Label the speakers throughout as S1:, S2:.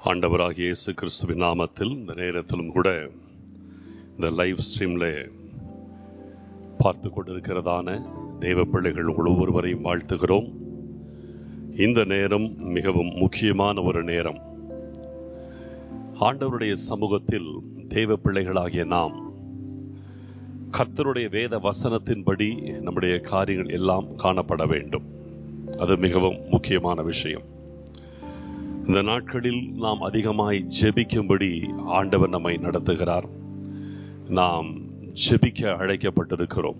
S1: ஆண்டவராகிய இயேசு கிறிஸ்துவின் நாமத்தில் இந்த நேரத்திலும் கூட இந்த லைவ் ஸ்ட்ரீமில் பார்த்து கொண்டிருக்கிறதான தெய்வ பிள்ளைகள் ஒவ்வொருவரையும் வாழ்த்துகிறோம் இந்த நேரம் மிகவும் முக்கியமான ஒரு நேரம் ஆண்டவருடைய சமூகத்தில் தெய்வ பிள்ளைகளாகிய நாம் கர்த்தருடைய வேத வசனத்தின்படி நம்முடைய காரியங்கள் எல்லாம் காணப்பட வேண்டும் அது மிகவும் முக்கியமான விஷயம் இந்த நாட்களில் நாம் அதிகமாய் ஜெபிக்கும்படி ஆண்டவர் நம்மை நடத்துகிறார் நாம் ஜெபிக்க அழைக்கப்பட்டிருக்கிறோம்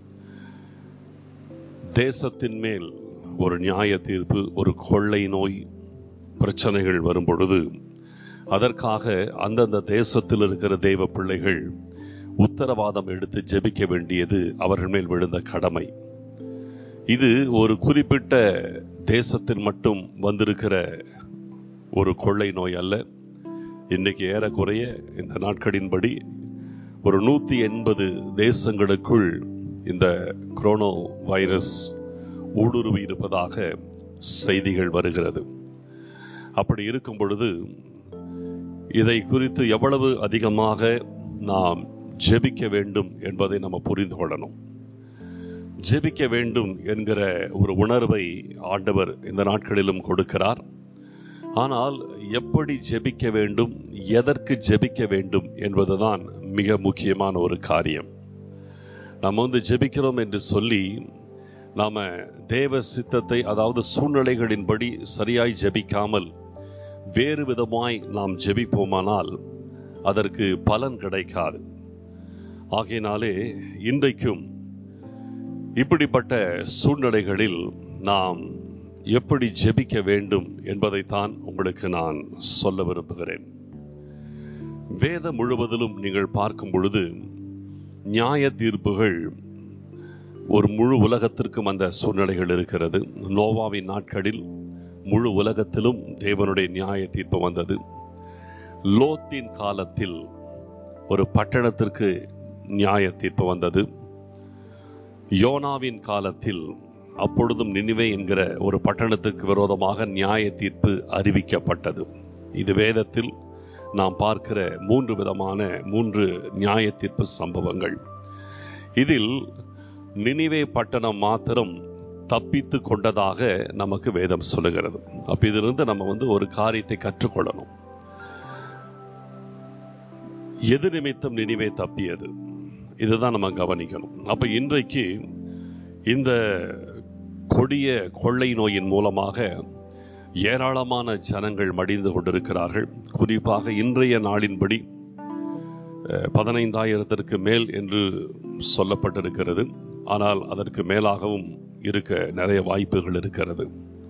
S1: தேசத்தின் மேல் ஒரு நியாய தீர்ப்பு ஒரு கொள்ளை நோய் பிரச்சனைகள் வரும் பொழுது அதற்காக அந்தந்த தேசத்தில் இருக்கிற தெய்வ பிள்ளைகள் உத்தரவாதம் எடுத்து ஜெபிக்க வேண்டியது அவர்கள் மேல் விழுந்த கடமை இது ஒரு குறிப்பிட்ட தேசத்தில் மட்டும் வந்திருக்கிற ஒரு கொள்ளை நோய் அல்ல இன்னைக்கு ஏறக்குறைய இந்த நாட்களின்படி ஒரு நூத்தி எண்பது தேசங்களுக்குள் இந்த குரோனோ வைரஸ் ஊடுருவி இருப்பதாக செய்திகள் வருகிறது அப்படி இருக்கும் பொழுது இதை குறித்து எவ்வளவு அதிகமாக நாம் ஜெபிக்க வேண்டும் என்பதை நம்ம புரிந்து கொள்ளணும் ஜெபிக்க வேண்டும் என்கிற ஒரு உணர்வை ஆண்டவர் இந்த நாட்களிலும் கொடுக்கிறார் ஆனால் எப்படி ஜெபிக்க வேண்டும் எதற்கு ஜெபிக்க வேண்டும் என்பதுதான் மிக முக்கியமான ஒரு காரியம் நம்ம வந்து ஜெபிக்கிறோம் என்று சொல்லி நாம தேவ சித்தத்தை அதாவது சூழ்நிலைகளின்படி சரியாய் ஜெபிக்காமல் வேறு விதமாய் நாம் ஜெபிப்போமானால் அதற்கு பலன் கிடைக்காது ஆகையினாலே இன்றைக்கும் இப்படிப்பட்ட சூழ்நிலைகளில் நாம் எப்படி ஜெபிக்க வேண்டும் என்பதைத்தான் உங்களுக்கு நான் சொல்ல விரும்புகிறேன் வேதம் முழுவதிலும் நீங்கள் பார்க்கும் பொழுது நியாய தீர்ப்புகள் ஒரு முழு உலகத்திற்கும் அந்த சூழ்நிலைகள் இருக்கிறது நோவாவின் நாட்களில் முழு உலகத்திலும் தேவனுடைய நியாய தீர்ப்பு வந்தது லோத்தின் காலத்தில் ஒரு பட்டணத்திற்கு நியாய தீர்ப்பு வந்தது யோனாவின் காலத்தில் அப்பொழுதும் நினைவே என்கிற ஒரு பட்டணத்துக்கு விரோதமாக நியாய தீர்ப்பு அறிவிக்கப்பட்டது இது வேதத்தில் நாம் பார்க்கிற மூன்று விதமான மூன்று நியாய தீர்ப்பு சம்பவங்கள் இதில் நினைவே பட்டணம் மாத்திரம் தப்பித்து கொண்டதாக நமக்கு வேதம் சொல்லுகிறது அப்ப இதிலிருந்து நம்ம வந்து ஒரு காரியத்தை கற்றுக்கொள்ளணும் எது நிமித்தம் நினைவே தப்பியது இதுதான் நம்ம கவனிக்கணும் அப்ப இன்றைக்கு இந்த கொடிய கொள்ளை நோயின் மூலமாக ஏராளமான ஜனங்கள் மடிந்து கொண்டிருக்கிறார்கள் குறிப்பாக இன்றைய நாளின்படி பதினைந்தாயிரத்திற்கு மேல் என்று சொல்லப்பட்டிருக்கிறது ஆனால் அதற்கு மேலாகவும் இருக்க நிறைய வாய்ப்புகள் இருக்கிறது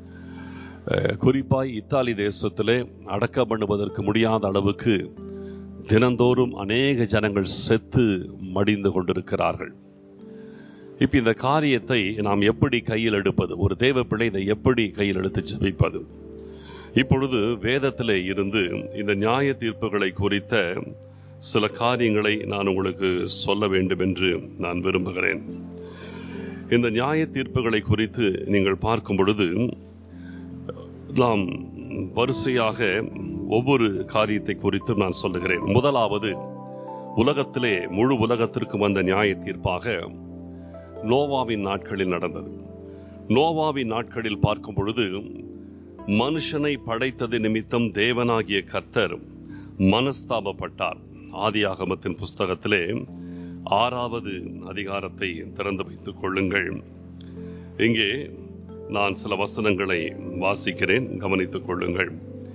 S1: குறிப்பாய் இத்தாலி தேசத்திலே அடக்கம் பண்ணுவதற்கு முடியாத அளவுக்கு தினந்தோறும் அநேக ஜனங்கள் செத்து மடிந்து கொண்டிருக்கிறார்கள் இப்ப இந்த காரியத்தை நாம் எப்படி கையில் எடுப்பது ஒரு தேவ பிள்ளை இதை எப்படி கையில் எடுத்து ஜெபிப்பது இப்பொழுது வேதத்திலே இருந்து இந்த நியாய தீர்ப்புகளை குறித்த சில காரியங்களை நான் உங்களுக்கு சொல்ல வேண்டும் என்று நான் விரும்புகிறேன் இந்த நியாய தீர்ப்புகளை குறித்து நீங்கள் பார்க்கும் பொழுது நாம் வரிசையாக ஒவ்வொரு காரியத்தை குறித்து நான் சொல்லுகிறேன் முதலாவது உலகத்திலே முழு உலகத்திற்கு வந்த நியாய தீர்ப்பாக நோவாவின் நாட்களில் நடந்தது நோவாவின் நாட்களில் பார்க்கும் பொழுது மனுஷனை படைத்தது நிமித்தம் தேவனாகிய கர்த்தர் மனஸ்தாபப்பட்டார் ஆதியாகமத்தின் புஸ்தகத்திலே ஆறாவது அதிகாரத்தை திறந்து வைத்துக் கொள்ளுங்கள் இங்கே நான் சில வசனங்களை வாசிக்கிறேன் கவனித்துக் கொள்ளுங்கள்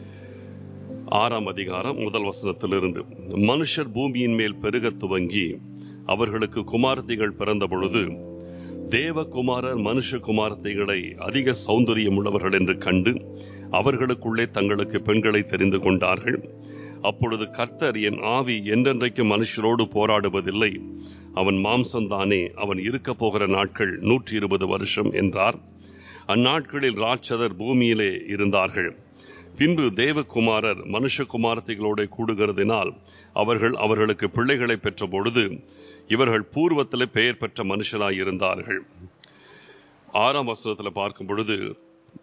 S1: ஆறாம் அதிகாரம் முதல் வசனத்திலிருந்து மனுஷர் பூமியின் மேல் பெருக துவங்கி அவர்களுக்கு குமாரத்திகள் பிறந்த பொழுது தேவகுமாரர் மனுஷ குமாரத்தைகளை அதிக சௌந்தரியம் உள்ளவர்கள் என்று கண்டு அவர்களுக்குள்ளே தங்களுக்கு பெண்களை தெரிந்து கொண்டார்கள் அப்பொழுது கர்த்தர் என் ஆவி என்றென்றைக்கு மனுஷரோடு போராடுவதில்லை அவன் மாம்சம்தானே அவன் இருக்க போகிற நாட்கள் நூற்றி இருபது வருஷம் என்றார் அந்நாட்களில் ராட்சதர் பூமியிலே இருந்தார்கள் பின்பு தேவகுமாரர் மனுஷகுமாரத்தைகளோட கூடுகிறதினால் அவர்கள் அவர்களுக்கு பிள்ளைகளை பெற்ற பொழுது இவர்கள் பூர்வத்திலே பெயர் பெற்ற மனுஷராய் இருந்தார்கள் ஆறாம் வசனத்தில் பார்க்கும் பொழுது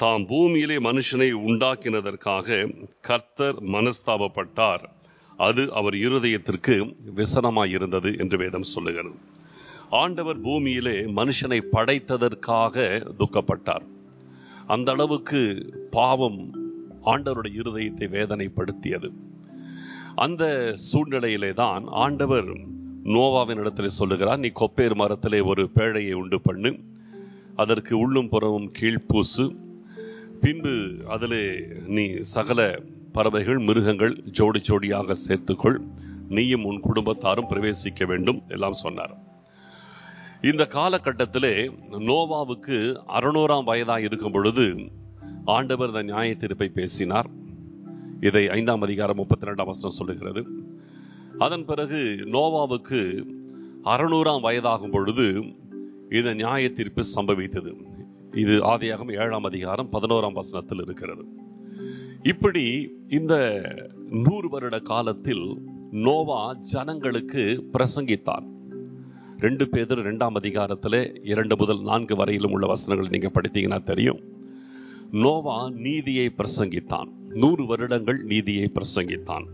S1: தாம் பூமியிலே மனுஷனை உண்டாக்கினதற்காக கர்த்தர் மனஸ்தாபப்பட்டார் அது அவர் இருதயத்திற்கு விசனமாயிருந்தது என்று வேதம் சொல்லுகிறது ஆண்டவர் பூமியிலே மனுஷனை படைத்ததற்காக துக்கப்பட்டார் அந்த அளவுக்கு பாவம் ஆண்டவருடைய இருதயத்தை வேதனைப்படுத்தியது அந்த சூழ்நிலையிலே தான் ஆண்டவர் நோவாவின் இடத்துல சொல்லுகிறார் நீ கொப்பேர் மரத்திலே ஒரு பேழையை உண்டு பண்ணு அதற்கு உள்ளும் புறமும் கீழ்ப்பூசு பின்பு அதிலே நீ சகல பறவைகள் மிருகங்கள் ஜோடி ஜோடியாக சேர்த்துக்கொள் நீயும் உன் குடும்பத்தாரும் பிரவேசிக்க வேண்டும் எல்லாம் சொன்னார் இந்த காலகட்டத்திலே நோவாவுக்கு அறுநூறாம் வயதா இருக்கும் பொழுது ஆண்டவர் இந்த நியாய தீர்ப்பை பேசினார் இதை ஐந்தாம் அதிகாரம் முப்பத்தி ரெண்டாம் வசனம் சொல்லுகிறது அதன் பிறகு நோவாவுக்கு அறுநூறாம் வயதாகும் பொழுது இந்த நியாய தீர்ப்பு சம்பவித்தது இது ஆதியாகம் ஏழாம் அதிகாரம் பதினோராம் வசனத்தில் இருக்கிறது இப்படி இந்த நூறு வருட காலத்தில் நோவா ஜனங்களுக்கு பிரசங்கித்தான் ரெண்டு பேர் இரண்டாம் அதிகாரத்தில் இரண்டு முதல் நான்கு வரையிலும் உள்ள வசனங்கள் நீங்க படித்தீங்கன்னா தெரியும் நோவா நீதியை பிரசங்கித்தான் நூறு வருடங்கள் நீதியை பிரசங்கித்தான்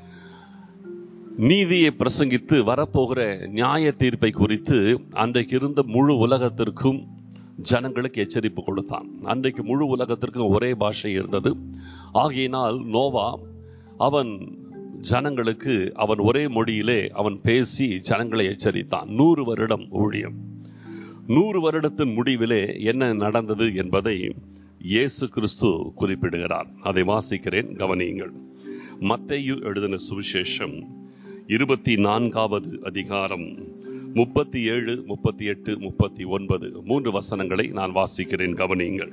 S1: நீதியை பிரசங்கித்து வரப்போகிற நியாய தீர்ப்பை குறித்து அன்றைக்கு இருந்த முழு உலகத்திற்கும் ஜனங்களுக்கு எச்சரிப்பு கொடுத்தான் அன்றைக்கு முழு உலகத்திற்கும் ஒரே பாஷை இருந்தது ஆகையினால் நோவா அவன் ஜனங்களுக்கு அவன் ஒரே மொழியிலே அவன் பேசி ஜனங்களை எச்சரித்தான் நூறு வருடம் ஊழியம் நூறு வருடத்தின் முடிவிலே என்ன நடந்தது என்பதை இயேசு கிறிஸ்து குறிப்பிடுகிறார் அதை வாசிக்கிறேன் கவனியுங்கள் மத்தேயு எழுதின சுவிசேஷம் இருபத்தி நான்காவது அதிகாரம் முப்பத்தி ஏழு முப்பத்தி எட்டு முப்பத்தி ஒன்பது மூன்று வசனங்களை நான் வாசிக்கிறேன் கவனியுங்கள்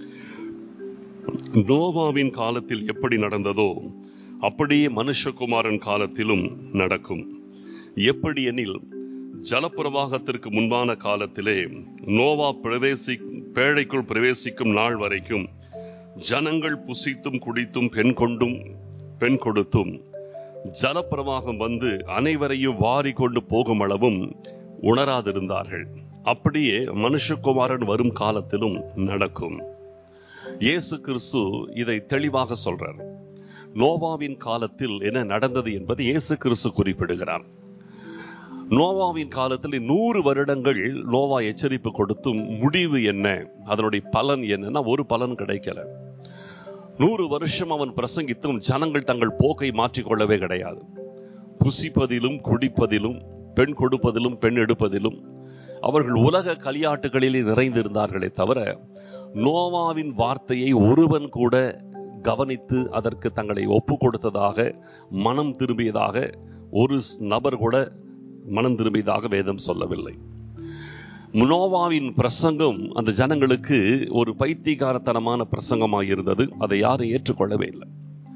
S1: நோவாவின் காலத்தில் எப்படி நடந்ததோ அப்படியே மனுஷகுமாரன் காலத்திலும் நடக்கும் எப்படி எனில் ஜலப்பிரவாகத்திற்கு முன்பான காலத்திலே நோவா பிரவேசி பேழைக்குள் பிரவேசிக்கும் நாள் வரைக்கும் ஜனங்கள் புசித்தும் குடித்தும் பெண் கொண்டும் பெண் கொடுத்தும் ஜலப்பிரவாகம் வந்து அனைவரையும் வாரி கொண்டு போகும் அளவும் உணராதிருந்தார்கள் அப்படியே மனுஷகுமாரன் வரும் காலத்திலும் நடக்கும் இயேசு கிறிஸ்து இதை தெளிவாக சொல்றார் நோவாவின் காலத்தில் என்ன நடந்தது என்பதை இயேசு கிறிஸ்து குறிப்பிடுகிறார் நோவாவின் காலத்தில் நூறு வருடங்கள் நோவா எச்சரிப்பு கொடுத்தும் முடிவு என்ன அதனுடைய பலன் என்னன்னா ஒரு பலன் கிடைக்கல நூறு வருஷம் அவன் பிரசங்கித்தும் ஜனங்கள் தங்கள் போக்கை மாற்றிக்கொள்ளவே கிடையாது புசிப்பதிலும் குடிப்பதிலும் பெண் கொடுப்பதிலும் பெண் எடுப்பதிலும் அவர்கள் உலக களியாட்டுகளிலே நிறைந்திருந்தார்களே தவிர நோவாவின் வார்த்தையை ஒருவன் கூட கவனித்து அதற்கு தங்களை ஒப்பு கொடுத்ததாக மனம் திரும்பியதாக ஒரு நபர் கூட மனம் திரும்பியதாக வேதம் சொல்லவில்லை நோவாவின் பிரசங்கம் அந்த ஜனங்களுக்கு ஒரு பைத்தியகாரத்தனமான பிரசங்கமாக இருந்தது அதை யாரும் ஏற்றுக்கொள்ளவே இல்லை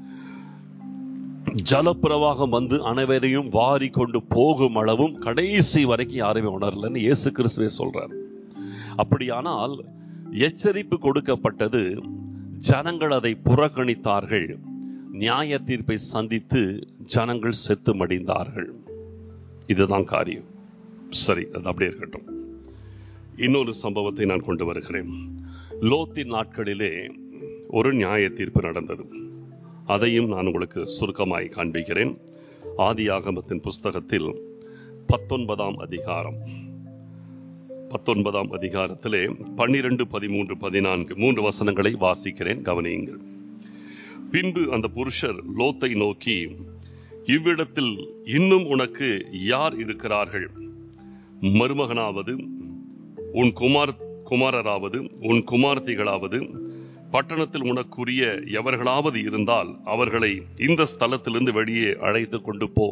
S1: ஜலப்பிரவாகம் வந்து அனைவரையும் வாரி கொண்டு போகும் அளவும் கடைசி வரைக்கும் யாருமே உணரலன்னு இயேசு கிறிஸ்துவே சொல்றார் அப்படியானால் எச்சரிப்பு கொடுக்கப்பட்டது ஜனங்கள் அதை புறக்கணித்தார்கள் நியாய தீர்ப்பை சந்தித்து ஜனங்கள் செத்து மடிந்தார்கள் இதுதான் காரியம் சரி அது அப்படியே இருக்கட்டும் இன்னொரு சம்பவத்தை நான் கொண்டு வருகிறேன் லோத்தின் நாட்களிலே ஒரு நியாய தீர்ப்பு நடந்தது அதையும் நான் உங்களுக்கு சுருக்கமாய் காண்பிக்கிறேன் ஆதி ஆகமத்தின் புஸ்தகத்தில் பத்தொன்பதாம் அதிகாரம் பத்தொன்பதாம் அதிகாரத்திலே பன்னிரண்டு பதிமூன்று பதினான்கு மூன்று வசனங்களை வாசிக்கிறேன் கவனியுங்கள் பின்பு அந்த புருஷர் லோத்தை நோக்கி இவ்விடத்தில் இன்னும் உனக்கு யார் இருக்கிறார்கள் மருமகனாவது உன் குமார் குமாரராவது உன் குமார்த்திகளாவது பட்டணத்தில் உனக்குரிய எவர்களாவது இருந்தால் அவர்களை இந்த ஸ்தலத்திலிருந்து வெளியே அழைத்து கொண்டு போ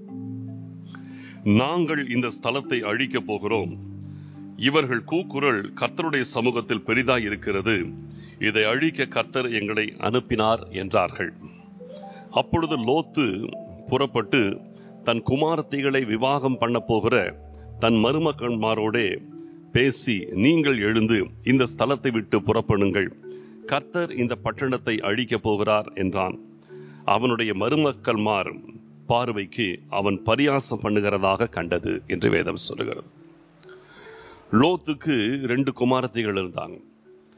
S1: நாங்கள் இந்த ஸ்தலத்தை அழிக்கப் போகிறோம் இவர்கள் கூக்குரல் கர்த்தருடைய சமூகத்தில் பெரிதாய் இருக்கிறது இதை அழிக்க கர்த்தர் எங்களை அனுப்பினார் என்றார்கள் அப்பொழுது லோத்து புறப்பட்டு தன் குமாரத்திகளை விவாகம் பண்ண போகிற தன் மருமக்கன்மாரோடே பேசி நீங்கள் எழுந்து இந்த ஸ்தலத்தை விட்டு புறப்படுங்கள் கர்த்தர் இந்த பட்டணத்தை அழிக்கப் போகிறார் என்றான் அவனுடைய மருமக்கள்மார் பார்வைக்கு அவன் பரியாசம் பண்ணுகிறதாக கண்டது என்று வேதம் சொல்லுகிறது லோத்துக்கு ரெண்டு குமாரத்திகள் இருந்தாங்க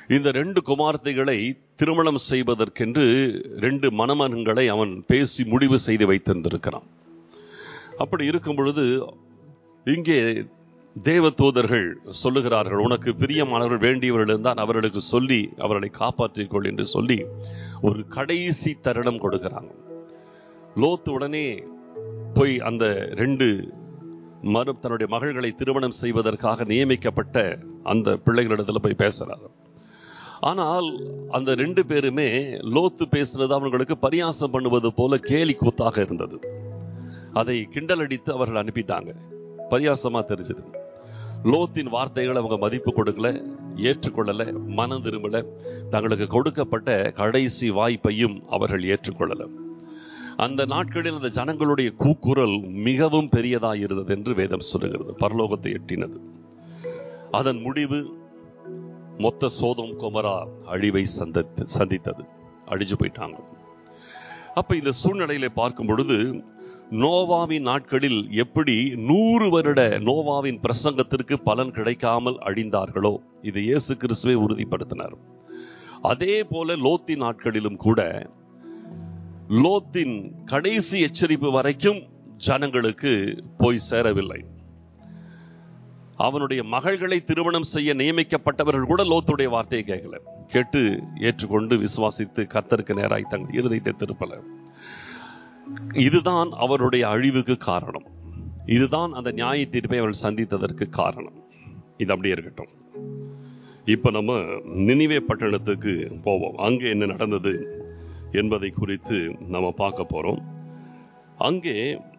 S1: இந்த ரெண்டு குமார்த்தைகளை திருமணம் செய்வதற்கென்று ரெண்டு மணமகன்களை அவன் பேசி முடிவு செய்து வைத்திருந்திருக்கிறான் அப்படி இருக்கும் பொழுது இங்கே தேவ தூதர்கள் சொல்லுகிறார்கள் உனக்கு பிரியமானவர்கள் வேண்டியவர்கள் இருந்தால் அவர்களுக்கு சொல்லி அவர்களை காப்பாற்றிக் கொள் என்று சொல்லி ஒரு கடைசி தருணம் கொடுக்கிறாங்க லோத்து உடனே போய் அந்த ரெண்டு மறு தன்னுடைய மகள்களை திருமணம் செய்வதற்காக நியமிக்கப்பட்ட அந்த பிள்ளைகளிடத்துல போய் பேசுறாரு ஆனால் அந்த ரெண்டு பேருமே லோத்து பேசுறது அவர்களுக்கு பரியாசம் பண்ணுவது போல கேலி கூத்தாக இருந்தது அதை கிண்டல் அடித்து அவர்கள் அனுப்பிட்டாங்க பரியாசமா தெரிஞ்சது லோத்தின் வார்த்தைகள் அவங்க மதிப்பு கொடுக்கல ஏற்றுக்கொள்ளல மனம் திரும்பல தங்களுக்கு கொடுக்கப்பட்ட கடைசி வாய்ப்பையும் அவர்கள் ஏற்றுக்கொள்ளல அந்த நாட்களில் அந்த ஜனங்களுடைய கூக்குரல் மிகவும் பெரியதாக இருந்தது என்று வேதம் சொல்லுகிறது பரலோகத்தை எட்டினது அதன் முடிவு மொத்த சோதம் குமரா அழிவை சந்தித்து சந்தித்தது அழிஞ்சு போயிட்டாங்க அப்ப இந்த சூழ்நிலையில பார்க்கும் பொழுது நோவாவின் நாட்களில் எப்படி நூறு வருட நோவாவின் பிரசங்கத்திற்கு பலன் கிடைக்காமல் அழிந்தார்களோ இது இயேசு கிறிஸ்துவை உறுதிப்படுத்தினார் அதே போல லோத்தின் நாட்களிலும் கூட லோத்தின் கடைசி எச்சரிப்பு வரைக்கும் ஜனங்களுக்கு போய் சேரவில்லை அவனுடைய மகள்களை திருமணம் செய்ய நியமிக்கப்பட்டவர்கள் கூட லோத்துடைய வார்த்தையை கேட்கல கேட்டு ஏற்றுக்கொண்டு விசுவாசித்து கர்த்தருக்கு நேராய் தங்கள் இருதயத்தை திருப்பல இதுதான் அவருடைய அழிவுக்கு காரணம் இதுதான் அந்த நியாய தீர்ப்பை அவர்கள் சந்தித்ததற்கு காரணம் இது அப்படியே இருக்கட்டும் இப்ப நம்ம நினைவே பட்டணத்துக்கு போவோம் அங்கே என்ன நடந்தது என்பதை குறித்து நம்ம பார்க்க போறோம் அங்கே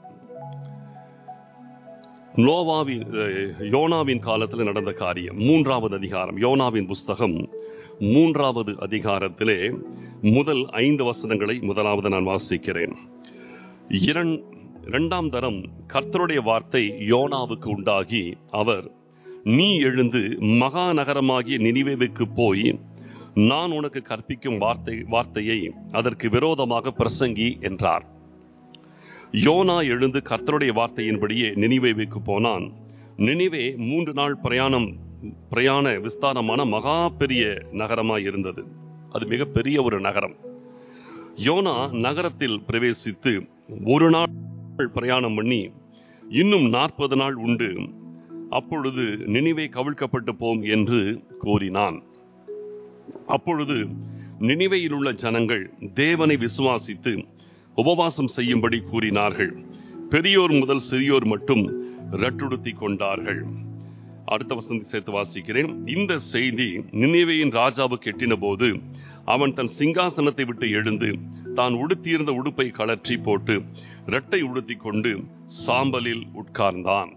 S1: நோவாவின் அஹ், யோனாவின் காலத்தில் நடந்த காரியம் மூன்றாவது அதிகாரம் யோனாவின் புஸ்தகம் மூன்றாவது அதிகாரத்திலே முதல் ஐந்து வசனங்களை முதலாவது நான் வாசிக்கிறேன் இரண் இரண்டாம் தரம் கர்த்தருடைய வார்த்தை யோனாவுக்கு உண்டாகி அவர் நீ எழுந்து மகா நகரமாகிய நினிவேவுக்கு போய் நான் உனக்கு கற்பிக்கும் வார்த்தை வார்த்தையை அதற்கு விரோதமாக பிரசங்கி என்றார் யோனா எழுந்து கர்த்தருடைய வார்த்தையின்படியே நினிவேவுக்கு போனான் நினிவே மூன்று நாள் பிரயாணம் பிரயாண விஸ்தாரமான மகா பெரிய நகரமாய் இருந்தது அது மிகப்பெரிய ஒரு நகரம் யோனா நகரத்தில் பிரவேசித்து ஒரு நாள் பிரயாணம் பண்ணி இன்னும் நாற்பது நாள் உண்டு அப்பொழுது நினிவே கவிழ்க்கப்பட்டு போம் என்று கூறினான் அப்பொழுது நினிவையில் உள்ள ஜனங்கள் தேவனை விசுவாசித்து உபவாசம் செய்யும்படி கூறினார்கள் பெரியோர் முதல் சிறியோர் மட்டும் ரட்டுடுத்தி கொண்டார்கள் அடுத்த வசந்தி சேர்த்து வாசிக்கிறேன் இந்த செய்தி நினைவையின் ராஜாவுக்கு எட்டின போது அவன் தன் சிங்காசனத்தை விட்டு எழுந்து தான் உடுத்தியிருந்த உடுப்பை கழற்றி போட்டு இரட்டை உடுத்தி கொண்டு சாம்பலில் உட்கார்ந்தான்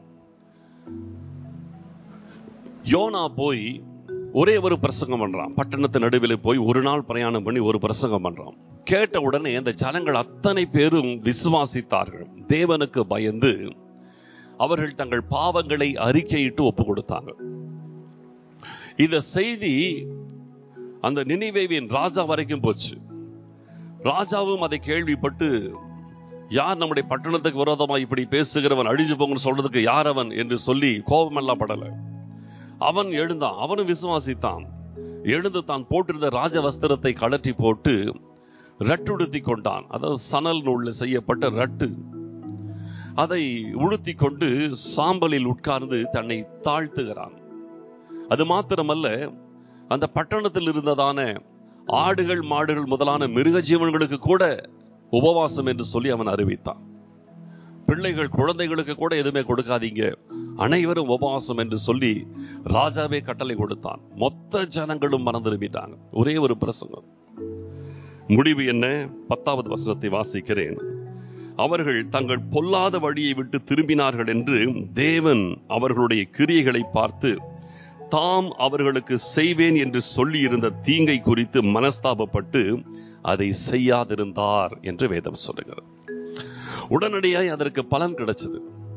S1: யோனா போய் ஒரே ஒரு பிரசங்கம் பண்றான் பட்டணத்து நடுவில் போய் ஒரு நாள் பிரயாணம் பண்ணி ஒரு பிரசங்கம் பண்றான் கேட்ட உடனே அந்த ஜனங்கள் அத்தனை பேரும் விசுவாசித்தார்கள் தேவனுக்கு பயந்து அவர்கள் தங்கள் பாவங்களை அறிக்கையிட்டு ஒப்பு கொடுத்தாங்க இந்த செய்தி அந்த நினைவேவின் ராஜா வரைக்கும் போச்சு ராஜாவும் அதை கேள்விப்பட்டு யார் நம்முடைய பட்டணத்துக்கு விரோதமா இப்படி பேசுகிறவன் அழிஞ்சு போங்கன்னு சொல்றதுக்கு யார் அவன் என்று சொல்லி கோபமெல்லாம் படல அவன் எழுந்தான் அவனும் விசுவாசித்தான் எழுந்து தான் போட்டிருந்த ராஜ வஸ்திரத்தை கழற்றி போட்டு ரட்டுடுத்தி கொண்டான் அதாவது சணல் நூல்ல செய்யப்பட்ட ரட்டு அதை உடுத்தி கொண்டு சாம்பலில் உட்கார்ந்து தன்னை தாழ்த்துகிறான் அது மாத்திரமல்ல அந்த பட்டணத்தில் இருந்ததான ஆடுகள் மாடுகள் முதலான மிருக ஜீவன்களுக்கு கூட உபவாசம் என்று சொல்லி அவன் அறிவித்தான் பிள்ளைகள் குழந்தைகளுக்கு கூட எதுவுமே கொடுக்காதீங்க அனைவரும் உபவாசம் என்று சொல்லி ராஜாவே கட்டளை கொடுத்தான் மொத்த ஜனங்களும் மனம் திரும்பிட்டாங்க ஒரே ஒரு பிரசங்கம் முடிவு என்ன பத்தாவது வசனத்தை வாசிக்கிறேன் அவர்கள் தங்கள் பொல்லாத வழியை விட்டு திரும்பினார்கள் என்று தேவன் அவர்களுடைய கிரியைகளை பார்த்து தாம் அவர்களுக்கு செய்வேன் என்று சொல்லி இருந்த தீங்கை குறித்து மனஸ்தாபப்பட்டு அதை செய்யாதிருந்தார் என்று வேதம் சொல்லுகிறது உடனடியாய் அதற்கு பலன் கிடைச்சது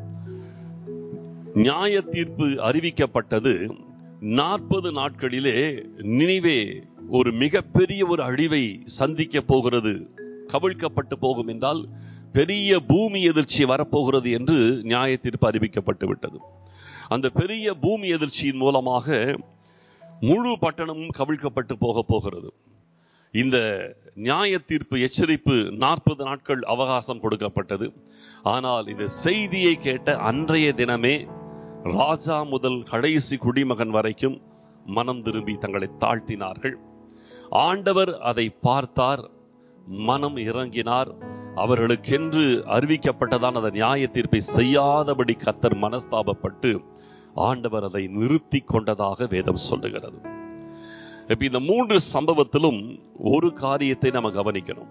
S1: நியாய தீர்ப்பு அறிவிக்கப்பட்டது நாற்பது நாட்களிலே நினைவே ஒரு மிகப்பெரிய ஒரு அழிவை சந்திக்க போகிறது கவிழ்க்கப்பட்டு போகும் என்றால் பெரிய பூமி எதிர்ச்சி வரப்போகிறது என்று நியாய தீர்ப்பு அறிவிக்கப்பட்டு விட்டது அந்த பெரிய பூமி எதிர்ச்சியின் மூலமாக முழு பட்டணமும் கவிழ்க்கப்பட்டு போக போகிறது இந்த நியாய தீர்ப்பு எச்சரிப்பு நாற்பது நாட்கள் அவகாசம் கொடுக்கப்பட்டது ஆனால் இந்த செய்தியை கேட்ட அன்றைய தினமே ராஜா முதல் கடைசி குடிமகன் வரைக்கும் மனம் திரும்பி தங்களை தாழ்த்தினார்கள் ஆண்டவர் அதை பார்த்தார் மனம் இறங்கினார் அவர்களுக்கென்று அறிவிக்கப்பட்டதான் அந்த நியாய தீர்ப்பை செய்யாதபடி கத்தர் மனஸ்தாபப்பட்டு ஆண்டவர் அதை நிறுத்தி கொண்டதாக வேதம் சொல்லுகிறது இப்ப இந்த மூன்று சம்பவத்திலும் ஒரு காரியத்தை நம்ம கவனிக்கணும்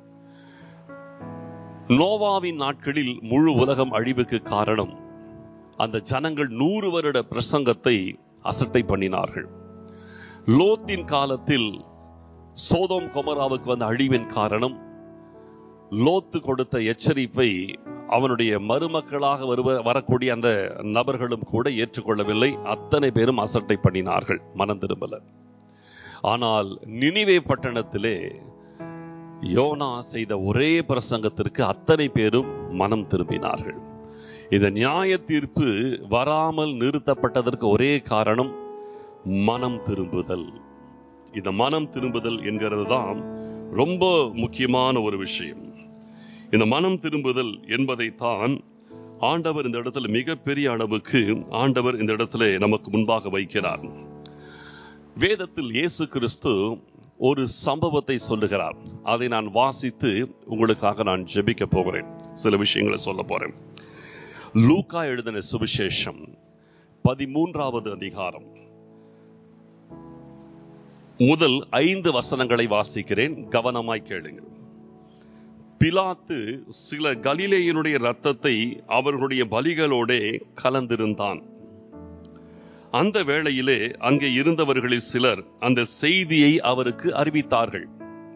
S1: நோவாவின் நாட்களில் முழு உலகம் அழிவுக்கு காரணம் அந்த ஜனங்கள் நூறு வருட பிரசங்கத்தை அசட்டை பண்ணினார்கள் லோத்தின் காலத்தில் சோதோம் கொமராவுக்கு வந்த அழிவின் காரணம் லோத்து கொடுத்த எச்சரிப்பை அவனுடைய மருமக்களாக வருவ வரக்கூடிய அந்த நபர்களும் கூட ஏற்றுக்கொள்ளவில்லை அத்தனை பேரும் அசட்டை பண்ணினார்கள் மனம் திரும்பல ஆனால் நினிவே பட்டணத்திலே யோனா செய்த ஒரே பிரசங்கத்திற்கு அத்தனை பேரும் மனம் திரும்பினார்கள் இந்த நியாய தீர்ப்பு வராமல் நிறுத்தப்பட்டதற்கு ஒரே காரணம் மனம் திரும்புதல் இந்த மனம் திரும்புதல் என்கிறது தான் ரொம்ப முக்கியமான ஒரு விஷயம் இந்த மனம் திரும்புதல் என்பதைத்தான் ஆண்டவர் இந்த இடத்துல மிகப்பெரிய அளவுக்கு ஆண்டவர் இந்த இடத்துல நமக்கு முன்பாக வைக்கிறார் வேதத்தில் இயேசு கிறிஸ்து ஒரு சம்பவத்தை சொல்லுகிறார் அதை நான் வாசித்து உங்களுக்காக நான் ஜெபிக்க போகிறேன் சில விஷயங்களை சொல்ல போறேன் லூக்கா எழுதின சுவிசேஷம் பதிமூன்றாவது அதிகாரம் முதல் ஐந்து வசனங்களை வாசிக்கிறேன் கவனமாய் கேளுங்கள் பிலாத்து சில கலிலேயனுடைய ரத்தத்தை அவர்களுடைய பலிகளோடே கலந்திருந்தான் அந்த வேளையிலே அங்கே இருந்தவர்களில் சிலர் அந்த செய்தியை அவருக்கு அறிவித்தார்கள்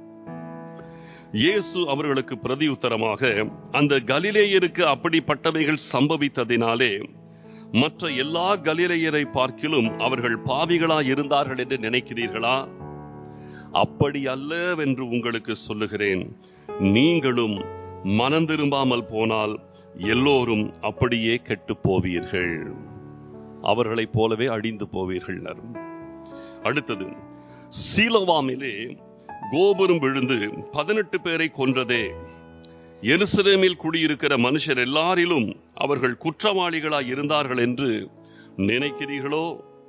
S1: இயேசு அவர்களுக்கு பிரதியுத்தரமாக அந்த கலிலேயருக்கு அப்படிப்பட்டவைகள் சம்பவித்ததினாலே மற்ற எல்லா கலிலேயரை பார்க்கிலும் அவர்கள் பாவிகளாய் இருந்தார்கள் என்று நினைக்கிறீர்களா அப்படி அல்லவென்று உங்களுக்கு சொல்லுகிறேன் நீங்களும் மனம் திரும்பாமல் போனால் எல்லோரும் அப்படியே கெட்டு போவீர்கள் அவர்களைப் போலவே அழிந்து போவீர்கள் அடுத்தது சீலவாமிலே கோபுரம் விழுந்து பதினெட்டு பேரை கொன்றதே எருசலேமில் குடியிருக்கிற மனுஷர் எல்லாரிலும் அவர்கள் குற்றவாளிகளாய் இருந்தார்கள் என்று நினைக்கிறீர்களோ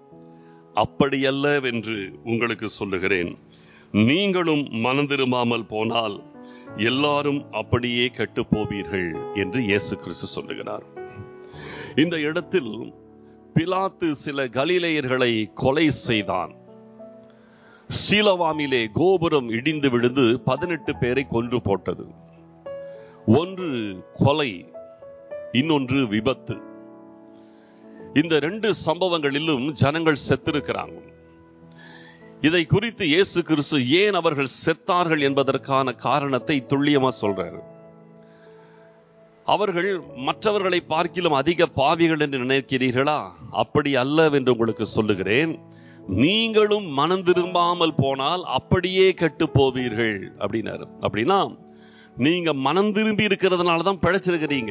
S1: அப்படியல்லவென்று உங்களுக்கு சொல்லுகிறேன் நீங்களும் மனந்திரும்பாமல் போனால் எல்லாரும் அப்படியே கெட்டு போவீர்கள் என்று இயேசு கிறிஸ்து சொல்லுகிறார் இந்த இடத்தில் பிலாத்து சில கலிலேயர்களை கொலை செய்தான் சீலவாமிலே கோபுரம் இடிந்து விழுந்து பதினெட்டு பேரை கொன்று போட்டது ஒன்று கொலை இன்னொன்று விபத்து இந்த ரெண்டு சம்பவங்களிலும் ஜனங்கள் செத்திருக்கிறாங்க இதை குறித்து இயேசு கிறிஸ்து ஏன் அவர்கள் செத்தார்கள் என்பதற்கான காரணத்தை துல்லியமா சொல்றாரு அவர்கள் மற்றவர்களை பார்க்கிலும் அதிக பாவிகள் என்று நினைக்கிறீர்களா அப்படி அல்லவென்று உங்களுக்கு சொல்லுகிறேன் நீங்களும் மனம் திரும்பாமல் போனால் அப்படியே கெட்டு போவீர்கள் அப்படின்னாரு அப்படின்னா நீங்க மனம் திரும்பி இருக்கிறதுனால தான் பிழைச்சிருக்கிறீங்க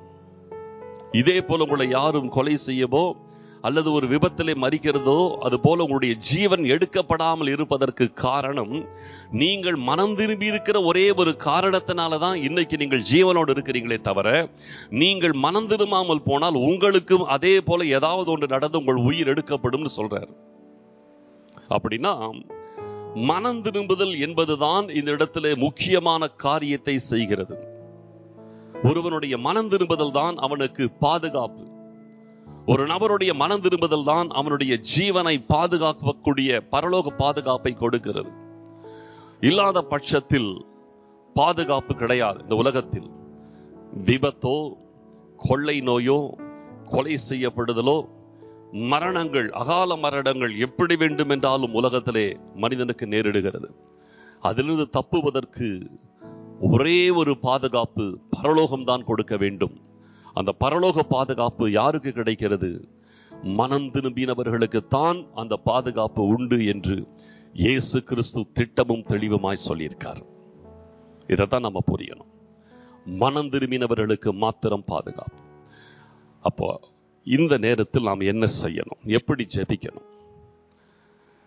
S1: இதே போல உங்களை யாரும் கொலை செய்யவோ அல்லது ஒரு விபத்திலே மறிக்கிறதோ அது போல உங்களுடைய ஜீவன் எடுக்கப்படாமல் இருப்பதற்கு காரணம் நீங்கள் மனம் திரும்பி இருக்கிற ஒரே ஒரு காரணத்தினால தான் இன்னைக்கு நீங்கள் ஜீவனோடு இருக்கிறீங்களே தவிர நீங்கள் மனம் திரும்பாமல் போனால் உங்களுக்கும் அதே போல ஏதாவது ஒன்று நடந்து உங்கள் உயிர் எடுக்கப்படும் சொல்றாரு அப்படின்னா மனம் திரும்புதல் என்பதுதான் இந்த இடத்துல முக்கியமான காரியத்தை செய்கிறது ஒருவனுடைய மனம் திரும்புதல் தான் அவனுக்கு பாதுகாப்பு ஒரு நபருடைய மனம் திரும்புதல் தான் அவனுடைய ஜீவனை பாதுகாக்கக்கூடிய பரலோக பாதுகாப்பை கொடுக்கிறது இல்லாத பட்சத்தில் பாதுகாப்பு கிடையாது இந்த உலகத்தில் விபத்தோ கொள்ளை நோயோ கொலை செய்யப்படுதலோ மரணங்கள் அகால மரணங்கள் எப்படி வேண்டும் என்றாலும் உலகத்திலே மனிதனுக்கு நேரிடுகிறது அதிலிருந்து தப்புவதற்கு ஒரே ஒரு பாதுகாப்பு பரலோகம்தான் கொடுக்க வேண்டும் அந்த பரலோக பாதுகாப்பு யாருக்கு கிடைக்கிறது மனம் திரும்பினவர்களுக்கு தான் அந்த பாதுகாப்பு உண்டு என்று இயேசு கிறிஸ்து திட்டமும் தெளிவுமாய் சொல்லியிருக்கார் இதைத்தான் நம்ம புரியணும் மனம் திரும்பினவர்களுக்கு மாத்திரம் பாதுகாப்பு அப்போ இந்த நேரத்தில் நாம் என்ன செய்யணும் எப்படி ஜெபிக்கணும்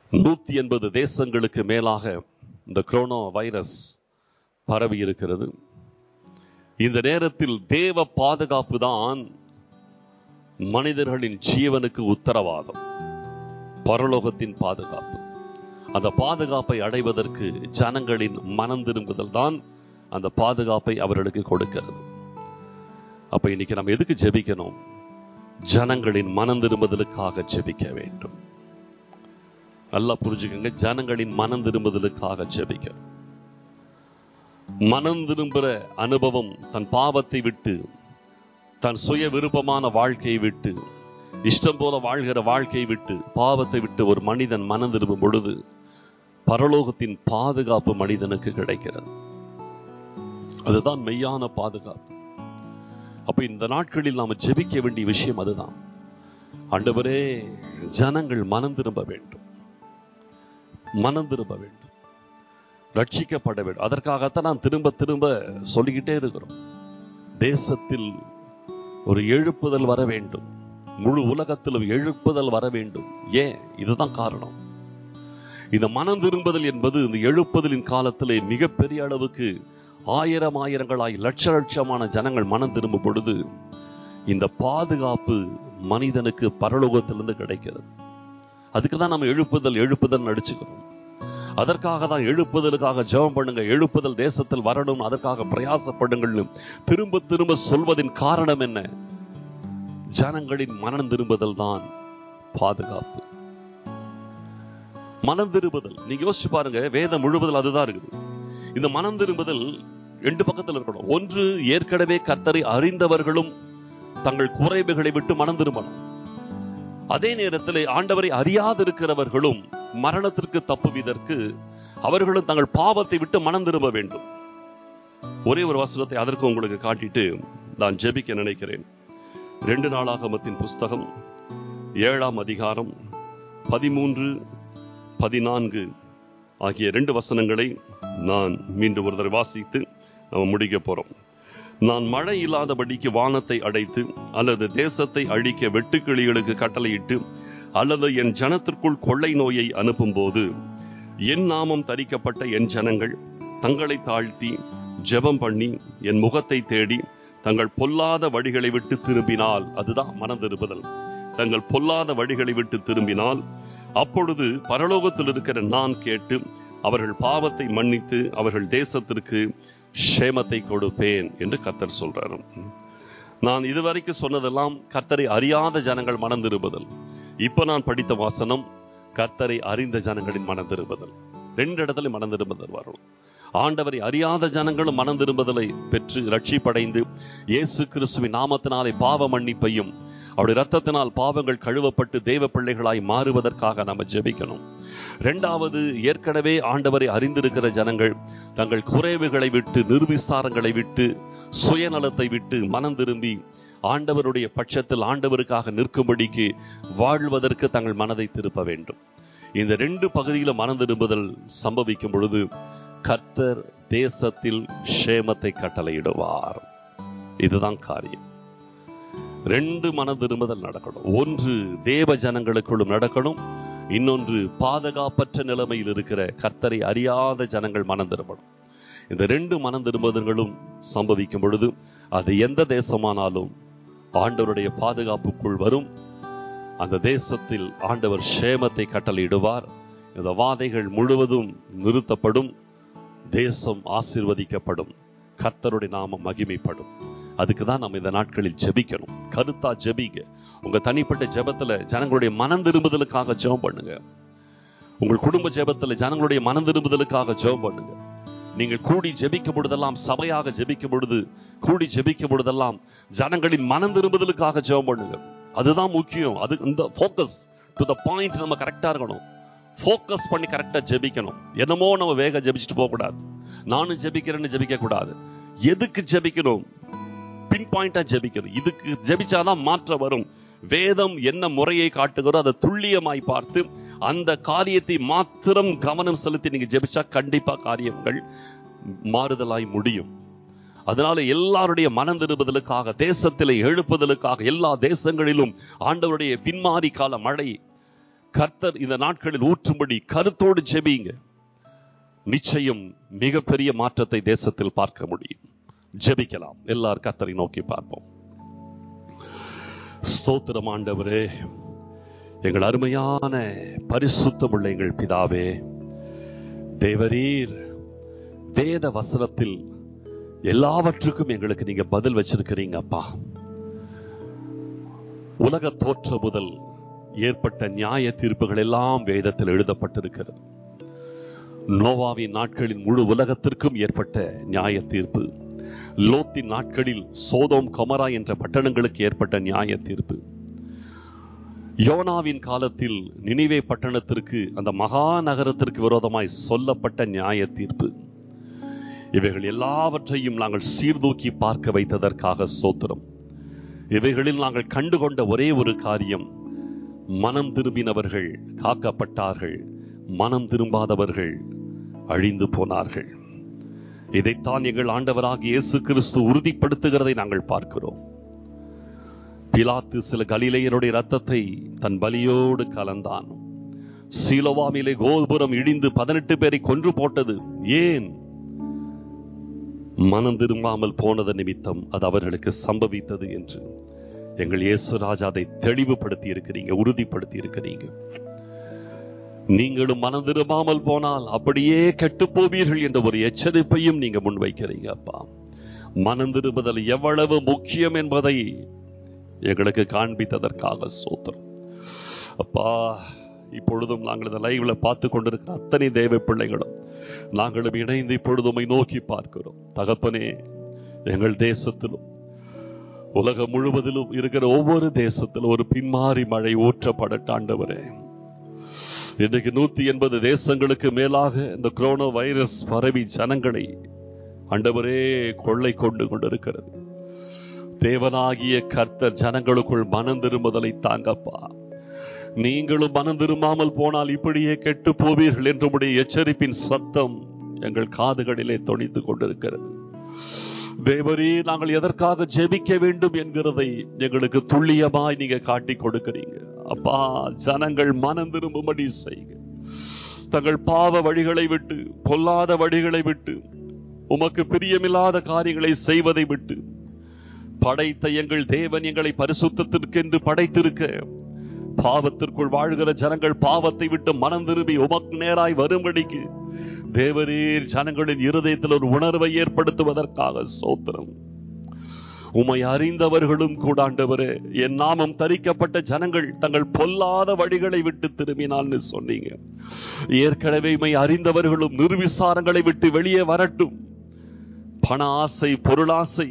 S1: நூத்தி எண்பது தேசங்களுக்கு மேலாக இந்த கொரோனா வைரஸ் பரவி இருக்கிறது இந்த நேரத்தில் தேவ பாதுகாப்பு தான் மனிதர்களின் ஜீவனுக்கு உத்தரவாதம் பரலோகத்தின் பாதுகாப்பு அந்த பாதுகாப்பை அடைவதற்கு ஜனங்களின் மனம் திரும்புதல் தான் அந்த பாதுகாப்பை அவர்களுக்கு கொடுக்கிறது அப்ப இன்னைக்கு நம்ம எதுக்கு ஜெபிக்கணும் ஜனங்களின் மனம் திரும்புதலுக்காக ஜெபிக்க வேண்டும் நல்லா புரிஞ்சுக்கங்க ஜனங்களின் மனம் திரும்புதலுக்காக ஜெபிக்கணும் மனம் திரும்புற அனுபவம் தன் பாவத்தை விட்டு தன் சுய விருப்பமான வாழ்க்கையை விட்டு இஷ்டம் போல வாழ்கிற வாழ்க்கையை விட்டு பாவத்தை விட்டு ஒரு மனிதன் மனம் திரும்பும் பொழுது பரலோகத்தின் பாதுகாப்பு மனிதனுக்கு கிடைக்கிறது அதுதான் மெய்யான பாதுகாப்பு அப்ப இந்த நாட்களில் நாம ஜெபிக்க வேண்டிய விஷயம் அதுதான் ஆண்டவரே ஜனங்கள் மனம் திரும்ப வேண்டும் மனம் திரும்ப வேண்டும் ரட்சிக்கப்பட வேண்டும் அதற்காகத்தான் நான் திரும்ப திரும்ப சொல்லிக்கிட்டே இருக்கிறோம் தேசத்தில் ஒரு எழுப்புதல் வர வேண்டும் முழு உலகத்திலும் எழுப்புதல் வர வேண்டும் ஏன் இதுதான் காரணம் இந்த மனம் திரும்புதல் என்பது இந்த எழுப்புதலின் காலத்திலே மிகப்பெரிய அளவுக்கு ஆயிரம் ஆயிரங்களாய் லட்ச லட்சமான ஜனங்கள் மனம் திரும்பும் பொழுது இந்த பாதுகாப்பு மனிதனுக்கு பரலோகத்திலிருந்து கிடைக்கிறது அதுக்கு தான் நம்ம எழுப்புதல் எழுப்புதல் நடிச்சுக்கிறோம் அதற்காக தான் எழுப்புதலுக்காக ஜெபம் பண்ணுங்க எழுப்புதல் தேசத்தில் வரணும் அதற்காக பிரயாசப்படுங்கள் திரும்ப திரும்ப சொல்வதின் காரணம் என்ன ஜனங்களின் மனம் திரும்புதல் தான் பாதுகாப்பு மனம் திரும்புதல் நீங்க யோசிச்சு பாருங்க வேதம் முழுவதும் அதுதான் இருக்குது இந்த மனம் திரும்புதல் ரெண்டு பக்கத்தில் இருக்கணும் ஒன்று ஏற்கனவே கர்த்தரை அறிந்தவர்களும் தங்கள் குறைவுகளை விட்டு மனம் திரும்பணும் அதே நேரத்தில் ஆண்டவரை அறியாதிருக்கிறவர்களும் மரணத்திற்கு தப்புவதற்கு அவர்களும் தங்கள் பாவத்தை விட்டு மனம் திரும்ப வேண்டும் ஒரே ஒரு வசனத்தை அதற்கு உங்களுக்கு காட்டிட்டு நான் ஜெபிக்க நினைக்கிறேன் ரெண்டு நாளாகமத்தின் புஸ்தகம் ஏழாம் அதிகாரம் பதிமூன்று பதினான்கு ஆகிய ரெண்டு வசனங்களை நான் மீண்டும் ஒரு தடவை வாசித்து நம்ம முடிக்க போறோம் நான் மழை இல்லாதபடிக்கு வானத்தை அடைத்து அல்லது தேசத்தை அழிக்க வெட்டுக்கிளிகளுக்கு கட்டளையிட்டு அல்லது என் ஜனத்திற்குள் கொள்ளை நோயை அனுப்பும்போது என் நாமம் தரிக்கப்பட்ட என் ஜனங்கள் தங்களை தாழ்த்தி ஜெபம் பண்ணி என் முகத்தை தேடி தங்கள் பொல்லாத வழிகளை விட்டு திரும்பினால் அதுதான் மனம் திரும்புதல் தங்கள் பொல்லாத வழிகளை விட்டு திரும்பினால் அப்பொழுது பரலோகத்தில் இருக்கிற நான் கேட்டு அவர்கள் பாவத்தை மன்னித்து அவர்கள் தேசத்திற்கு க்ஷேமத்தை கொடுப்பேன் என்று கர்த்தர் சொல்றாரு நான் இதுவரைக்கும் சொன்னதெல்லாம் கர்த்தரை அறியாத ஜனங்கள் மனம் திரும்புதல் இப்ப நான் படித்த வாசனம் கர்த்தரை அறிந்த ஜனங்களின் மனம் திரும்புதல் ரெண்டு இடத்துல மனம் திரும்புதல் வரும் ஆண்டவரை அறியாத ஜனங்களும் மனம் திரும்புதலை பெற்று ரட்சிப்படைந்து இயேசு கிறிஸ்துவின் நாமத்தினாலே பாவ மன்னிப்பையும் அவருடைய ரத்தத்தினால் பாவங்கள் கழுவப்பட்டு தேவ பிள்ளைகளாய் மாறுவதற்காக நம்ம ஜெபிக்கணும் இரண்டாவது ஏற்கனவே ஆண்டவரை அறிந்திருக்கிற ஜனங்கள் தங்கள் குறைவுகளை விட்டு நிர்விசாரங்களை விட்டு சுயநலத்தை விட்டு மனம் திரும்பி ஆண்டவருடைய பட்சத்தில் ஆண்டவருக்காக நிற்கும்படிக்கு வாழ்வதற்கு தங்கள் மனதை திருப்ப வேண்டும் இந்த ரெண்டு பகுதியில மனம் திரும்புதல் சம்பவிக்கும் பொழுது கர்த்தர் தேசத்தில் க்ஷேமத்தை கட்டளையிடுவார் இதுதான் காரியம் ரெண்டு மன திரும்புதல் நடக்கணும் ஒன்று தேவ ஜனங்களுக்குள்ளும் நடக்கணும் இன்னொன்று பாதுகாப்பற்ற நிலைமையில் இருக்கிற கர்த்தரை அறியாத ஜனங்கள் மனம் திரும்பணும் இந்த ரெண்டு மனம் திரும்புதல்களும் சம்பவிக்கும் பொழுது அது எந்த தேசமானாலும் ஆண்டவருடைய பாதுகாப்புக்குள் வரும் அந்த தேசத்தில் ஆண்டவர் ஷேமத்தை கட்டளையிடுவார் இந்த வாதைகள் முழுவதும் நிறுத்தப்படும் தேசம் ஆசிர்வதிக்கப்படும் கர்த்தருடைய நாமம் மகிமைப்படும் அதுக்கு தான் நம்ம இந்த நாட்களில் ஜெபிக்கணும் கருத்தா ஜெபிங்க உங்க தனிப்பட்ட ஜெபத்துல ஜனங்களுடைய மனம் திரும்புதலுக்காக ஜெபம் பண்ணுங்க உங்கள் குடும்ப ஜெபத்துல ஜனங்களுடைய மனம் திரும்புதலுக்காக ஜெபம் பண்ணுங்க நீங்கள் கூடி ஜெபிக்கும் பொழுதெல்லாம் சபையாக ஜெபிக்கும் பொழுது கூடி ஜெபிக்கும் பொழுதெல்லாம் ஜனங்களின் மனம் திரும்புதலுக்காக ஜெபம் பண்ணுங்க அதுதான் முக்கியம் அது இந்த ஃபோக்கஸ் டு த பாயிண்ட் நம்ம கரெக்டா இருக்கணும் ஃபோக்கஸ் பண்ணி கரெக்டா ஜெபிக்கணும் என்னமோ நம்ம வேக ஜெபிச்சுட்டு போக கூடாது நானும் ஜெபிக்கிறேன்னு ஜெபிக்க கூடாது எதுக்கு ஜெபிக்கணும் பின் பாயிண்டா ஜெபிக்கணும் இதுக்கு ஜெபிச்சாதான் மாற்றம் வரும் வேதம் என்ன முறையை காட்டுகிறோ அதை துல்லியமாய் பார்த்து அந்த காரியத்தை மாத்திரம் கவனம் செலுத்தி நீங்க ஜெபிச்சா கண்டிப்பா காரியங்கள் மாறுதலாய் முடியும் அதனால எல்லாருடைய மனம் திரும்புதலுக்காக தேசத்திலே எழுப்புதலுக்காக எல்லா தேசங்களிலும் ஆண்டவருடைய பின்மாறி கால மழை கர்த்தர் இந்த நாட்களில் ஊற்றும்படி கருத்தோடு ஜெபிங்க நிச்சயம் மிகப்பெரிய மாற்றத்தை தேசத்தில் பார்க்க முடியும் ஜெபிக்கலாம் எல்லார் கர்த்தரை நோக்கி பார்ப்போம் ஸ்தோத்திரம் ஆண்டவரே எங்கள் அருமையான பரிசுத்தமுள்ள எங்கள் பிதாவே தேவரீர் வேத வசனத்தில் எல்லாவற்றுக்கும் எங்களுக்கு நீங்க பதில் வச்சிருக்கிறீங்க அப்பா உலக தோற்ற முதல் ஏற்பட்ட நியாய தீர்ப்புகள் எல்லாம் வேதத்தில் எழுதப்பட்டிருக்கிறது நோவாவின் நாட்களில் முழு உலகத்திற்கும் ஏற்பட்ட நியாய தீர்ப்பு லோத்தின் நாட்களில் சோதோம் கமரா என்ற பட்டணங்களுக்கு ஏற்பட்ட நியாய தீர்ப்பு யோனாவின் காலத்தில் நினிவே பட்டணத்திற்கு அந்த மகா நகரத்திற்கு விரோதமாய் சொல்லப்பட்ட நியாய தீர்ப்பு இவைகள் எல்லாவற்றையும் நாங்கள் சீர்தூக்கி பார்க்க வைத்ததற்காக சோத்திரம் இவைகளில் நாங்கள் கண்டுகொண்ட ஒரே ஒரு காரியம் மனம் திரும்பினவர்கள் காக்கப்பட்டார்கள் மனம் திரும்பாதவர்கள் அழிந்து போனார்கள் இதைத்தான் எங்கள் ஆண்டவராக இயேசு கிறிஸ்து உறுதிப்படுத்துகிறதை நாங்கள் பார்க்கிறோம் பிலாத்து சில கலிலேயருடைய ரத்தத்தை தன் பலியோடு கலந்தான் சீலோவாமிலே கோபுரம் இடிந்து பதினெட்டு பேரை கொன்று போட்டது ஏன் மனம் திரும்பாமல் போனது நிமித்தம் அது அவர்களுக்கு சம்பவித்தது என்று எங்கள் இயேசு ராஜா அதை தெளிவுபடுத்தி இருக்கிறீங்க உறுதிப்படுத்தி இருக்கிறீங்க நீங்களும் மனம் திரும்பாமல் போனால் அப்படியே கெட்டு போவீர்கள் என்ற ஒரு எச்சரிப்பையும் நீங்க முன்வைக்கிறீங்க அப்பா மனம் திரும்புதல் எவ்வளவு முக்கியம் என்பதை எங்களுக்கு காண்பித்ததற்காக சோத்திரம் அப்பா இப்பொழுதும் நாங்கள் இந்த லைவ்ல பார்த்து கொண்டிருக்கிற அத்தனை தேவ பிள்ளைகளும் நாங்களும் இணைந்து இப்பொழுதுமை நோக்கி பார்க்கிறோம் தகப்பனே எங்கள் தேசத்திலும் உலகம் முழுவதிலும் இருக்கிற ஒவ்வொரு தேசத்திலும் ஒரு பின்மாறி மழை ஊற்றப்படட்டாண்டவரே இன்றைக்கு நூத்தி எண்பது தேசங்களுக்கு மேலாக இந்த கொரோனா வைரஸ் பரவி ஜனங்களை ஆண்டவரே கொள்ளை கொண்டு கொண்டிருக்கிறது தேவனாகிய கர்த்தர் ஜனங்களுக்குள் மனம் திரும்புதலை தாங்கப்பா நீங்களும் மனம் திரும்பாமல் போனால் இப்படியே கெட்டு போவீர்கள் என்று உடைய எச்சரிப்பின் சத்தம் எங்கள் காதுகளிலே தொனித்துக் கொண்டிருக்கிறது தேவரே நாங்கள் எதற்காக ஜெபிக்க வேண்டும் என்கிறதை எங்களுக்கு துல்லியமாய் நீங்க காட்டி கொடுக்கிறீங்க அப்பா ஜனங்கள் மனம் திரும்பும்படி செய்க தங்கள் பாவ வழிகளை விட்டு பொல்லாத வழிகளை விட்டு உமக்கு பிரியமில்லாத காரியங்களை செய்வதை விட்டு படைத்த எங்கள் தேவன் எங்களை பரிசுத்தத்திற்கென்று படைத்திருக்க பாவத்திற்குள் வாழ்கிற ஜனங்கள் பாவத்தை விட்டு மனம் திரும்பி உமக்கு நேராய் வரும்படிக்கு தேவரீர் ஜனங்களின் இருதயத்தில் ஒரு உணர்வை ஏற்படுத்துவதற்காக சோத்திரம் உமை அறிந்தவர்களும் கூட ஆண்டவரே என் நாமம் தரிக்கப்பட்ட ஜனங்கள் தங்கள் பொல்லாத வழிகளை விட்டு திரும்பினால்னு சொன்னீங்க ஏற்கனவே உமை அறிந்தவர்களும் நிர்விசாரங்களை விட்டு வெளியே வரட்டும் பண ஆசை பொருளாசை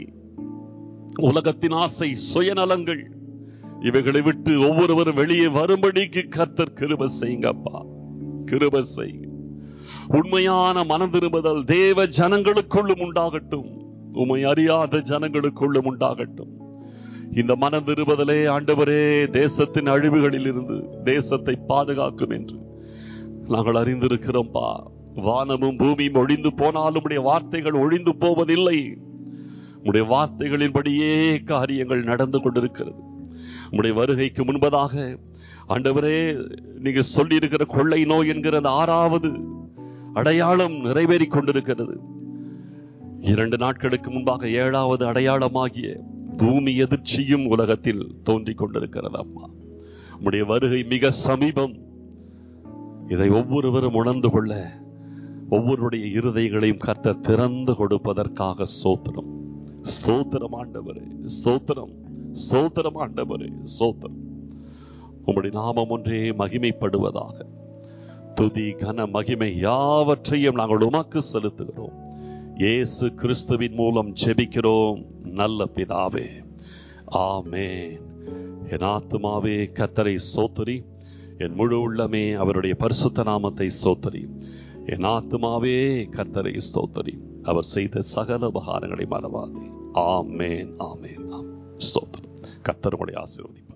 S1: உலகத்தின் ஆசை சுயநலங்கள் இவைகளை விட்டு ஒவ்வொருவரும் வெளியே வரும்படிக்கு கர்த்தர் கிருப செய்யுங்கப்பா கிருப செய்யுங்க உண்மையான மனம் திரும்புதல் தேவ ஜனங்களுக்குள்ளும் உண்டாகட்டும் உமை அறியாத ஜனங்களுக்குள்ளும் உண்டாகட்டும் இந்த மனம் திரும்புதலே ஆண்டவரே தேசத்தின் அழிவுகளில் இருந்து தேசத்தை பாதுகாக்கும் என்று நாங்கள் அறிந்திருக்கிறோம்பா வானமும் பூமியும் ஒழிந்து போனாலும் உடைய வார்த்தைகள் ஒழிந்து போவதில்லை உடைய வார்த்தைகளின்படியே காரியங்கள் நடந்து கொண்டிருக்கிறது உடைய வருகைக்கு முன்பதாக ஆண்டவரே நீங்க சொல்லி இருக்கிற கொள்ளை நோய் என்கிற அந்த ஆறாவது அடையாளம் நிறைவேறி கொண்டிருக்கிறது இரண்டு நாட்களுக்கு முன்பாக ஏழாவது அடையாளமாகிய பூமி எதிர்ச்சியும் உலகத்தில் தோன்றிக் கொண்டிருக்கிறது அம்மா உடைய வருகை மிக சமீபம் இதை ஒவ்வொருவரும் உணர்ந்து கொள்ள ஒவ்வொருடைய இருதயங்களையும் கர்த்த திறந்து கொடுப்பதற்காக சோத்திரம் ஸ்தோத்திரம் ஆண்டவரே ஸ்தோத்திரம் ஸ்தோத்திரம் ஆண்டவரே ஸ்தோத்திரம் உம்முடைய நாமம் ஒன்றே மகிமைப்படுவதாக துதி கன மகிமை யாவற்றையும் நாங்கள் உமக்கு செலுத்துகிறோம் இயேசு கிறிஸ்துவின் மூலம் ஜெபிக்கிறோம் நல்ல பிதாவே ஆமேன் என் ஆத்துமாவே கத்தரை சோத்தரி என் முழு உள்ளமே அவருடைய பரிசுத்த நாமத்தை சோத்தரி என் ஆத்துமாவே கத்தரை ஸ்தோத்தரி அவர் செய்த சகல உபகாரங்களை மறவாதே ஆமேன் ஆமேன் ஆம் ஸ்தோத்திரம் கத்தருடைய ஆசீர்வதிப்பார்